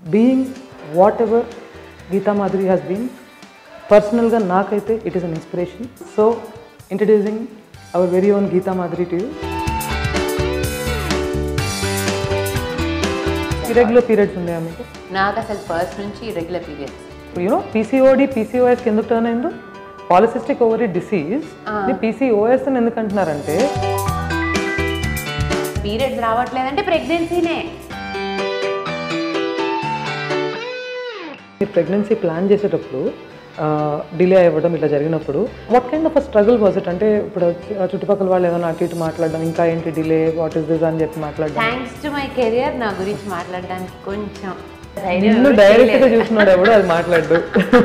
Being whatever Geeta Madhuri has been పర్సనల్గా నాకైతే it is an inspiration so introducing our very own Geeta Madhuri to you irregular periods ఉన్నాయా మీకు నాకు అసలు ఫస్ట్ నుంచి రెగ్యులర్ పీరియడ్స్ యూనో పీసీఓడి పీసీఓఎస్కి ఎందుకు టర్న్ అయిందో పాలిసిస్టిక్ ఓవరీ డిసీజ్ పీసీఓఎస్ అని ఎందుకు అంటున్నారంటే పీరియడ్స్ రావట్లేదంటే ప్రెగ్నెన్సీనే మీరు ప్రెగ్నెన్సీ ప్లాన్ చేసేటప్పుడు డిలే అవ్వడం ఇట్లా జరిగినప్పుడు what kind of struggle was it అంటే ఇప్పుడు ఆ చుట్టుపక్కల వాళ్ళు ఏదైనా అటు ఇటు మాట్లాడడం ఇంకా ఏంటి డిలే వాట్ ఇస్ దిస్ అని చెప్పి మాట్లాడడం థ్యాంక్స్ టు మై కెరియర్ నా గురించి మాట్లాడడానికి కొంచెం ధైర్యం నిన్ను ఎవరు డైరెక్ట్గా చేయలేదు. చూస్తున్నాడు ఎవడు అది మాట్లాడు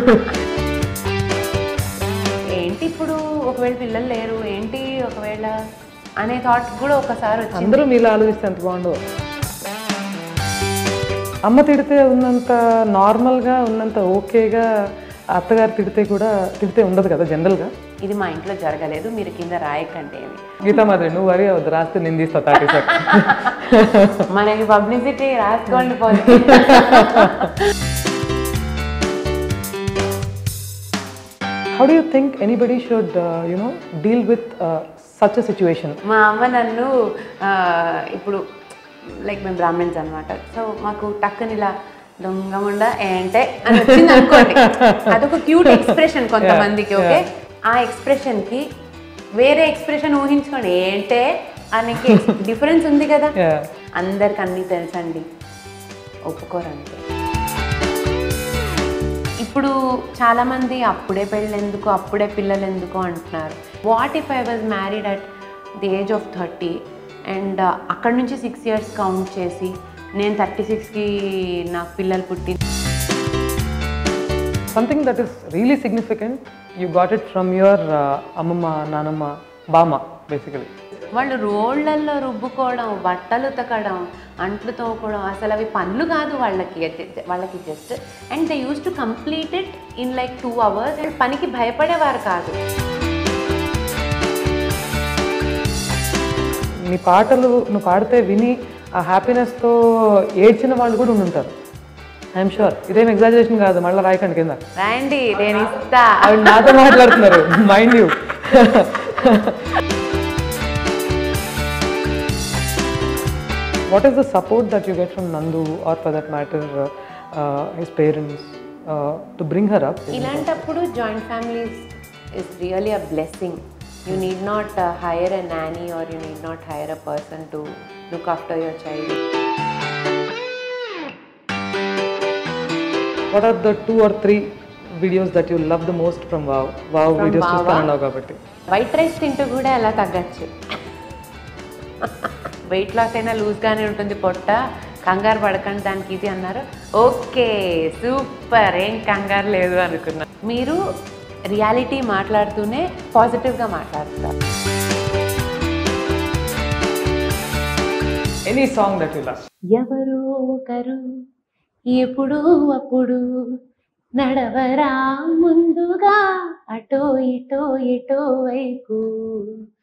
ఏంటి ఇప్పుడు ఒకవేళ పిల్లలు లేరు ఏంటి ఒకవేళ అనే థాట్ కూడా ఒకసారి వచ్చింది అందరూ మీలా ఆలోచిస్తే ఎంత బాగుండవు అమ్మ తిడితే ఉన్నంత నార్మల్గా ఉన్నంత ఓకేగా అత్తగారు తిడితే కూడా తిడితే ఉండదు కదా జనరల్గా ఇది మా ఇంట్లో జరగలేదు మీరు కింద రాయకండి ఏమి గీతా మాదిరి నువ్వు వరి అవద్దు రాస్తే నేను తీస్తా తాటి సార్ మనకి పబ్లిసిటీ రాసుకోండి పోనీ how do you think anybody should you know deal with such a situation మా అమ్మ నన్ను ఆ, ఇప్పుడు లైక్ మేము బ్రాహ్మణ్స్ అనమాట సో మాకు టక్కని ఇలా దొంగముండ ఏంటే అని వచ్చింది అనుకోండి అదొక క్యూట్ ఎక్స్ప్రెషన్ కొంతమందికి ఓకే ఆ ఎక్స్ప్రెషన్ కి వేరే ఎక్స్ప్రెషన్ ఊహించుకోండి ఏంటే అనికి డిఫరెన్స్ ఉంది కదా అందరికి అన్నీ తెలుసండి ఒప్పుకోరండి ఇప్పుడు చాలా మంది అప్పుడే పెళ్ళి ఎందుకు అప్పుడే పిల్లలు ఎందుకు అంటున్నారు what if I was married at the age of thirty and అక్కడ నుంచి సిక్స్ ఇయర్స్ కౌంట్ చేసి నేను థర్టీ సిక్స్కి నాకు పిల్లలు పుట్టి something that is really significant you got it from your అమ్మమ్మ నానమ్మ బామ్మ బేసికలీ వాళ్ళు రోళ్ళల్లో రుబ్బుకోవడం బట్టలు ఉతకడం అంట్లు తోముకోవడం అసలు అవి పనులు కాదు వాళ్ళకి వాళ్ళకి just and they use to complete it in like two hours and పనికి భయపడేవారు కాదు నీ పాటలు నువ్వు పాడితే విని ఆ హ్యాపీనెస్తో ఏడ్చిన వాళ్ళు కూడా ఉండుంటారు ఐఎమ్ షూర్ ఇదేం ఎగ్జాజరేషన్ కాదు మళ్ళీ రాయకండి కింద రాయండి నేను ఇస్తా ఆవిడ నాతో మాట్లాడుతున్నారు mind you what is the support that you get from Nandu or for that matter his parents to bring her up ఇలాంటప్పుడు joint families is really a blessing you need not hire a nanny or you need not hire a person to look after your child what are the two or three videos that you love the most from wow wow videos Wow-ఆ? చూస్తానన్నావు కాబట్టి white rice తింటూ కూడా ఎలా తగ్గచ్చు weight loss అయినా లూజ్గానే ఉంటుంది పొట్ట కంగారు పడకండి దానికి ఇది అన్నారు ఓకే సూపర్ ఏం కంగారు లేదు అనుకున్నా మీరు రియాలిటీ మాట్లాడుతూనే పాజిటివ్గా మాట్లాడుతున్నారు any song that you love ఎవరో ఒకరు ఎప్పుడు అప్పుడు నడవరా ముందుగా అటో ఇటో ఎటో వైపు